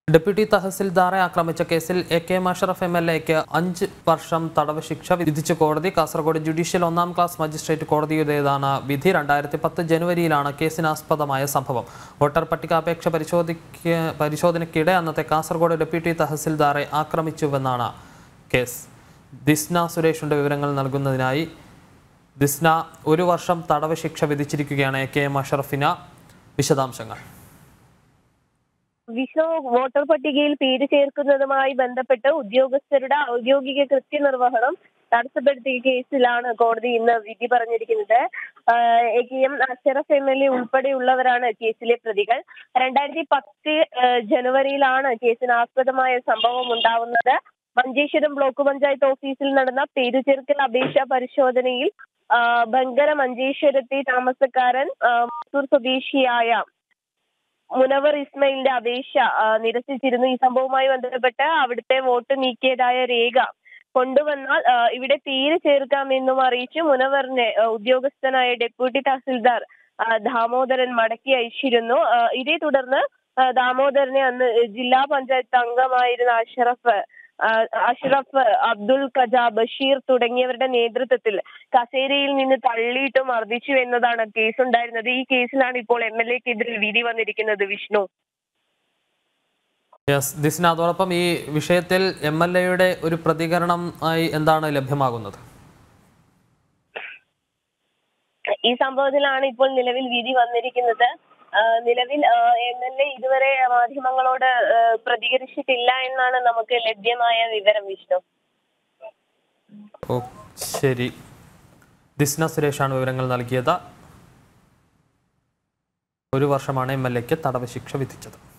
deputy തഹസിൽദാറെ ആക്രമിച്ച കേസിൽ എ കെ മഷറഫ് എം എൽ എക്ക് അഞ്ച് വർഷം തടവ് ശിക്ഷ വിധിച്ച കോടതി കാസർഗോഡ് ജുഡീഷ്യൽ ഒന്നാം ക്ലാസ് മജിസ്ട്രേറ്റ് കോടതിയുടേതാണ് വിധി രണ്ടായിരത്തി പത്ത് ജനുവരിയിലാണ് കേസിനാസ്പദമായ സംഭവം വോട്ടർ പട്ടിക അപേക്ഷ പരിശോധിക്ക പരിശോധനയ്ക്കിടെ അന്നത്തെ കാസർഗോഡ് ഡെപ്യൂട്ടി തഹസിൽദാറെ ആക്രമിച്ചുവെന്നാണ് കേസ് ദിസ്ന സുരേഷിന്റെ വിവരങ്ങൾ നൽകുന്നതിനായി ദിസ്ന ഒരു വർഷം തടവ് ശിക്ഷ വിധിച്ചിരിക്കുകയാണ് എ കെ മഷറഫിന് വിശദാംശങ്ങൾ വിഷ്ണു വോട്ടർ പട്ടികയിൽ പേര് ചേർക്കുന്നതുമായി ബന്ധപ്പെട്ട് ഉദ്യോഗസ്ഥരുടെ ഔദ്യോഗിക കൃത്യനിർവഹണം തടസ്സപ്പെടുത്തിയ കേസിലാണ് കോടതി ഇന്ന് വിധി പറഞ്ഞിരിക്കുന്നത് ആഹ് A K M Ashraf M L A ഉൾപ്പെടെയുള്ളവരാണ് കേസിലെ പ്രതികൾ രണ്ടായിരത്തി പത്ത് ആഹ് ജനുവരിയിലാണ് കേസിനാസ്പദമായ സംഭവം ഉണ്ടാവുന്നത് മഞ്ചേശ്വരം ബ്ലോക്ക് പഞ്ചായത്ത് ഓഫീസിൽ നടന്ന പേരുചേർക്കൽ അപേക്ഷാ പരിശോധനയിൽ ആഹ് ബങ്കര മഞ്ചേശ്വരത്തെ താമസക്കാരൻ ആഹ് മസൂർ സ്വദേശിയായ മുനവർ ഇസ്മയിലിന്റെ അപേക്ഷ ആ, നിരസിച്ചിരുന്നു ഈ സംഭവവുമായി ബന്ധപ്പെട്ട് അവിടുത്തെ വോട്ട് നീക്കിയതായ രേഖ കൊണ്ടുവന്നാൽ ആ, ഇവിടെ പേര് ചേർക്കാമെന്നും അറിയിച്ച് മുനവറിനെ ആ, ഉദ്യോഗസ്ഥനായ ഡെപ്യൂട്ടി തഹസിൽദാർ ആ, ദാമോദരൻ മടക്കി അയച്ചിരുന്നു ആ, ഇതേ തുടർന്ന് ആ, ദാമോദരനെ അന്ന് ജില്ലാ പഞ്ചായത്ത് അംഗമായിരുന്ന അഷറഫ് ആ, അഷ്റഫ് അബ്ദുൽ ഖജ ബഷീർ തുടങ്ങിയവരുടെ നേതൃത്വത്തിൽ കസേരയിൽ നിന്ന് തള്ളിയിട്ട് മർദ്ദിച്ചു എന്നതാണ് കേസുണ്ടായിരുന്നത് ഈ കേസിലാണ് ഇപ്പോൾ എം എൽ എക്കെതിരെ വിധി വന്നിരിക്കുന്നത് വിഷ്ണു യെസ് ദിസ്ന അതോടൊപ്പം ഈ വിഷയത്തിൽ എം എൽ എയുടെ ഒരു പ്രതികരണം ആയി എന്താണ് ലഭ്യമാകുന്നത് ഈ സംഭവത്തിലാണ് ഇപ്പോൾ നിലവിൽ വിധി വന്നിരിക്കുന്നത് ആ, നിലവിൽ എം എൽ എ ഇതുവരെ മാധ്യമങ്ങളോട് ആ, പ്രതികരിച്ചിട്ടില്ല എന്നാണ് നമുക്ക് ലഭ്യമായ വിവരം വിഷ്ണു ഓ ശരി ദിസ്ന സുരേഷാണ് വിവരങ്ങൾ നൽകിയത് ഒരു വർഷമാണ് എം എൽ എക്ക് തടവ് ശിക്ഷ വിധിച്ചത്